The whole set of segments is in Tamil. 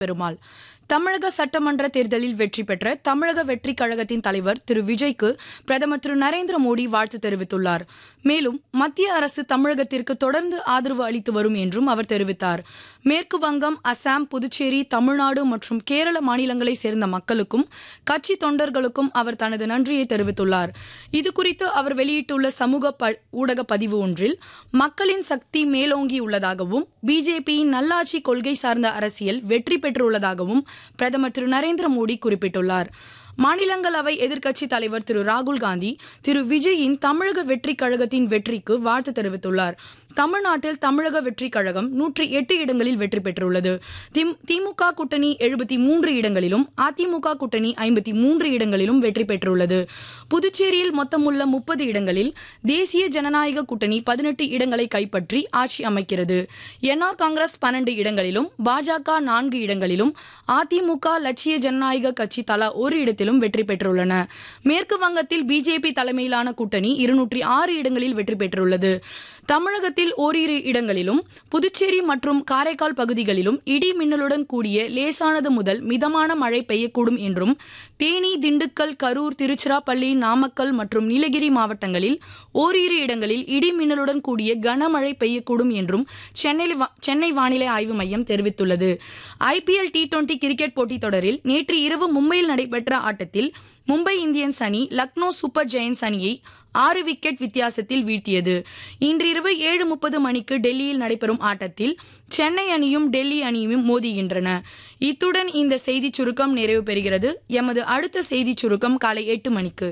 பெருமாள் தமிழக சட்டமன்ற தேர்தலில் வெற்றி பெற்ற தமிழக வெற்றி கழகத்தின் தலைவர் திரு விஜய்க்கு பிரதமர் திரு நரேந்திர மோடி வாழ்த்து தெரிவித்துள்ளார் மேலும் மத்திய அரசு தமிழகத்திற்கு தொடர்ந்து ஆதரவு அளித்து வரும் என்றும் அவர் தெரிவித்தார் மேற்கு வங்கம் அசாம் புதுச்சேரி தமிழ்நாடு மற்றும் கேரள மாநிலங்களைச் சேர்ந்த மக்களுக்கும் கட்சி தொண்டர்களுக்கும் அவர் தனது நன்றியை தெரிவித்துள்ளார் இதுகுறித்து அவர் வெளியிட்டுள்ள சமூக ப- ஊடக பதிவு ஒன்றில் மக்களின் சக்தி மேலோங்கியுள்ளதாகவும் பிஜேபியின் நல்லாட்சி கொள்கை சார்ந்த அரசியல் வெற்றி பெற்றுள்ளதாகவும் பிரதமர் திரு நரேந்திர மோடி குறிப்பிட்டுள்ளார் மாநிலங்களவை எதிர்க்கட்சித் தலைவர் திரு ராகுல் காந்தி திரு விஜயின் தமிழக வெற்றி கழகத்தின் வெற்றிக்கு வாழ்த்து தெரிவித்துள்ளார் தமிழ்நாட்டில் தமிழக வெற்றி கழகம் நூற்றி எட்டு இடங்களில் வெற்றி பெற்றுள்ளது திம்- திமுக கூட்டணி எழுபத்தி மூன்று இடங்களிலும் அதிமுக கூட்டணி ஐம்பத்தி மூன்று இடங்களிலும் வெற்றி பெற்றுள்ளது புதுச்சேரியில் மொத்தமுள்ள முப்பது இடங்களில் தேசிய ஜனநாயக கூட்டணி பதினெட்டு இடங்களை கைப்பற்றி ஆட்சி அமைக்கிறது என்ஆர் காங்கிரஸ் பன்னெண்டு இடங்களிலும் பாஜக நான்கு இடங்களிலும் அதிமுக லட்சிய ஜனநாயக கட்சி தலா ஒரு இடத்திலும் வெற்றி பெற்றுள்ளன மேற்கு வங்கத்தில் பிஜேபி தலைமையிலான கூட்டணி இருநூற்றி ஆறு இடங்களில் வெற்றி பெற்றுள்ளது தமிழகத்தில் ஓரிரு இடங்களிலும் புதுச்சேரி மற்றும் காரைக்கால் பகுதிகளிலும் இடி மின்னலுடன் கூடிய லேசானது முதல் மிதமான மழை பெய்யக்கூடும் என்றும் தேனி திண்டுக்கல் கரூர் திருச்சிராப்பள்ளி நாமக்கல் மற்றும் நீலகிரி மாவட்டங்களில் ஓரிரு இடங்களில் இடி மின்னலுடன் கூடிய கனமழை பெய்யக்கூடும் என்றும் சென்னை வா- சென்னை வானிலை ஆய்வு மையம் தெரிவித்துள்ளது ஐபிஎல் டி டுவெண்டி கிரிக்கெட் போட்டித் தொடரில் நேற்று இரவு மும்பையில் நடைபெற்ற ஆட்டத்தில் மும்பை இந்தியன்ஸ் அணி லக்னோ சூப்பர் ஜெயன்ஸ் அணியை ஆறு விக்கெட் வித்தியாசத்தில் வீழ்த்தியது இன்றிரவு ஏழு முப்பது மணிக்கு டெல்லியில் நடைபெறும் ஆட்டத்தில் சென்னை அணியும் டெல்லி அணியும் மோதுகின்றன இத்துடன் இந்த செய்திச் சுருக்கம் நிறைவு பெறுகிறது எமது அடுத்த செய்திச் சுருக்கம் காலை எட்டு மணிக்கு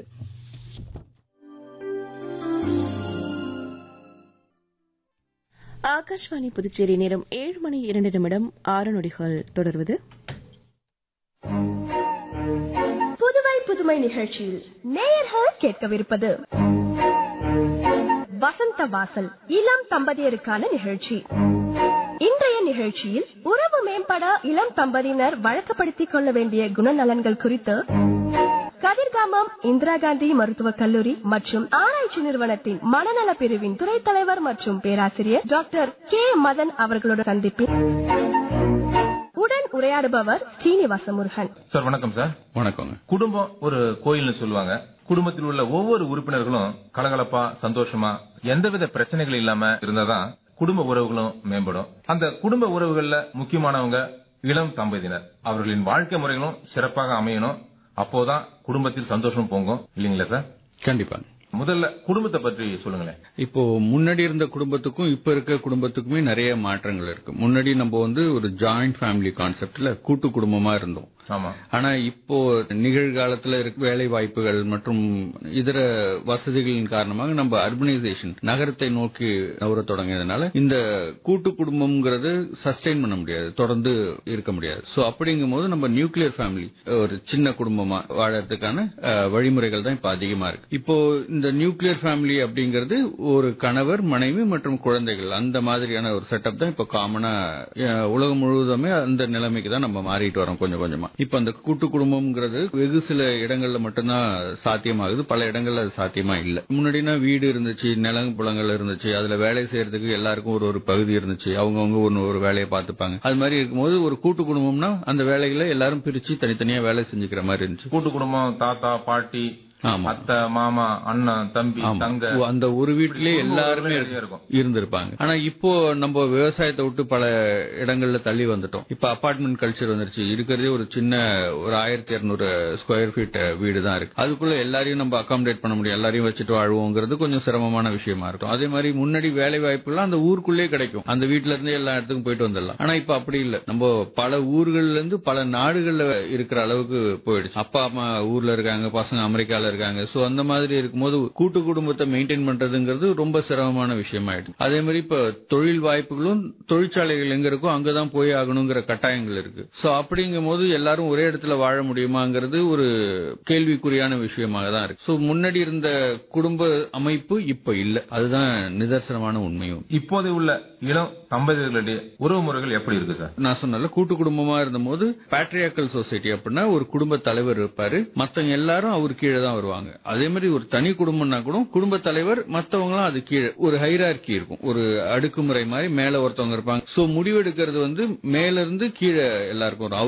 ஆகாஷ்வாணி புதுச்சேரி நேரம் ஏழு மணி இரண்டு நிமிடம் ஆறு நொடிகள் தொடர்வது புதுவை புதுமை நிகழ்ச்சியில் நேயர்கள் கேட்கவிருப்பது வசந்த வாசல் இளம் தம்பதியருக்கான நிகழ்ச்சி இன்றைய நிகழ்ச்சியில் உறவு மேம்பட இளம் தம்பதியினர் வழக்கப்படுத்திக் கொள்ள வேண்டிய குணநலன்கள் குறித்து கதிர்காமம் இந்திரா காந்தி மருத்துவக் கல்லூரி மற்றும் ஆராய்ச்சி நிறுவனத்தின் மனநல பிரிவின் துணைத் தலைவர் மற்றும் பேராசிரியர் டாக்டர் கே மதன் அவர்களோட சந்திப்பில் உடன் உரையாடுபவர் ஸ்ரீனிவாச முருகன் சார் வணக்கம் சார் வணக்கங்க குடும்பம் ஒரு கோயில்னு சொல்லுவாங்க குடும்பத்தில் உள்ள ஒவ்வொரு உறுப்பினர்களும் கலகலப்பா சந்தோஷமா எந்தவித பிரச்சனைகள் இல்லாம இருந்தாதான் குடும்ப உறவுகளும் மேம்படும் அந்த குடும்ப உறவுகள்ல முக்கியமானவங்க இளம் தம்பதியினர் அவர்களின் வாழ்க்கை முறைகளும் சிறப்பாக அமையணும் அப்போதான் குடும்பத்தில் சந்தோஷம் பொங்கும் இல்லைங்களா சார் கண்டிப்பா முதல்ல குடும்பத்தை பற்றி சொல்லுங்களேன் இப்போ முன்னாடி இருந்த குடும்பத்துக்கும் இப்ப இருக்க குடும்பத்துக்குமே நிறைய மாற்றங்கள் இருக்கு முன்னாடி நம்ம வந்து ஒரு ஜாயிண்ட் ஃபேமிலி கான்செப்ட்ல கூட்டு குடும்பமா இருந்தோம் ஆமா ஆனா இப்போ நிகழ்காலத்துல இருக்க வேலை வாய்ப்புகள் மற்றும் இதர வசதிகளின் காரணமாக நம்ம அர்பனைசேஷன் நகரத்தை நோக்கி நகர தொடங்கியதுனால இந்த கூட்டு குடும்பம்ங்கிறது சஸ்டெயின் பண்ண முடியாது தொடர்ந்து இருக்க முடியாது சோ அப்படிங்கும் போது நம்ம நியூக்ளியர் ஃபேமிலி ஒரு சின்ன குடும்பமா வாழறதுக்கான அஹ், வழிமுறைகள் தான் இப்ப அதிகமா இருக்கு இப்போ இந்த நியூக்ளியர் ஃபேமிலி அப்படிங்கிறது ஒரு கணவர் மனைவி மற்றும் குழந்தைகள் அந்த மாதிரியான ஒரு செட்டப் தான் இப்ப காமனா அஹ், உலகம் முழுவதுமே அந்த நிலைமைக்கு தான் நம்ம மாறிட்டு வரோம் கொஞ்சம் கொஞ்சமா இப்ப அந்த கூட்டு குடும்பம்ங்கிறது வெகு சில இடங்கள்ல மட்டும்தான் சாத்தியமாகுது பல இடங்கள்ல அது சாத்தியமா இல்ல முன்னாடினா வீடு இருந்துச்சு நிலம் புலங்கள் இருந்துச்சு அதுல வேலை செய்யறதுக்கு எல்லாருக்கும் ஒரு ஒரு பகுதி இருந்துச்சு அவங்கவுங்க ஒன்னு ஒரு வேலையை பார்த்துப்பாங்க அது மாதிரி இருக்கும்போது ஒரு கூட்டு குடும்பம்னா அந்த வேலைகளை எல்லாரும் பிரிச்சு தனித்தனியா வேலை செஞ்சுக்கிற மாதிரி இருந்துச்சு கூட்டு குடும்பம் தாத்தா பாட்டி ஆமா அத்தை மாமா அண்ணன் தம்பி ஆமா. தங்க ஓ, அந்த ஒரு வீட்டிலேயே குடும்ப எல்லாருமே உறவுகள் நிறைய இருக்கும். இருந்திருப்பாங்க ஆனா இப்போ நம்ம விவசாயத்தை விட்டு பல இடங்கள்ல தள்ளி வந்துட்டோம் இப்ப அபார்ட்மெண்ட் கல்ச்சர் வந்துருச்சு இருக்கிறதே ஒரு சின்ன ஒரு ஆயிரத்தி இருநூறு ஸ்கொயர் ஃபீட் வீடு தான் இருக்கு அதுக்குள்ள எல்லாரையும் நம்ம அகாமடேட் பண்ண முடியும் எல்லாரையும் வச்சுட்டு வாழ்வோங்கிறது கொஞ்சம் சிரமமான விஷயமா இருக்கும் அதே மாதிரி முன்னாடி வேலை வாய்ப்புலாம் அந்த ஊருக்குள்ளே கிடைக்கும் அந்த வீட்ல இருந்து எல்லா இடத்துக்கும் போயிட்டு வந்துடலாம் ஆனா இப்ப அப்படி இல்ல நம்ம பல ஊர்கள்ல இருந்து பல நாடுகள்ல இருக்கிற அளவுக்கு போயிடுச்சு அப்பா அம்மா ஊர்ல இருக்காங்க பசங்க அமெரிக்கால இருக்காங்க சோ அந்த மாதிரி இருக்கும்போது கூட்டு குடும்பத்தை மெயின்டைன் பண்றதுங்கிறது ரொம்ப சிரமமான விஷயம் ஆயிடுச்சு அதே மாதிரி இப்ப தொழில் வாய்ப்புகளும் தொழிற்சாலைகள் எங்க இருக்கோ அங்கதான் போய் ஆகணுங்கிற கட்டாயங்கள் இருக்கு சோ அப்படிங்கும் போது எல்லாரும் ஒரே இடத்துல வாழ முடியுமாங்கிறது ஒரு கேள்விக்குறியான விஷயமாக தான் இருக்கு சோ முன்னாடி இருந்த குடும்ப அமைப்பு இப்ப இல்ல அதுதான் நிதர்சனமான உண்மையும் இப்போது உள்ள இளம் தம்பதியர்களுடைய உறவு முறைகள் எப்படி இருக்கு சார் நான் சொன்னல கூட்டு குடும்பமா இருந்தபோது பேட்ரியாக்கல் சொசைட்டி அப்படின்னா ஒரு குடும்ப தலைவர் இருப்பாரு மத்தவங்க எல்லாரும் அவர் கீழே தான் வருவாங்க அதே மாதிரி ஒரு தனி குடும்பம்னா கூட குடும்ப தலைவர் மத்தவங்களும் அது கீழே ஒரு ஹைரார்கி இருக்கும் ஒரு அடுக்குமுறை மாதிரி மேல ஒருத்தவங்க இருப்பாங்க சோ முடிவெடுக்கிறது வந்து மேல இருந்து கீழே எல்லாருக்கும் வரும்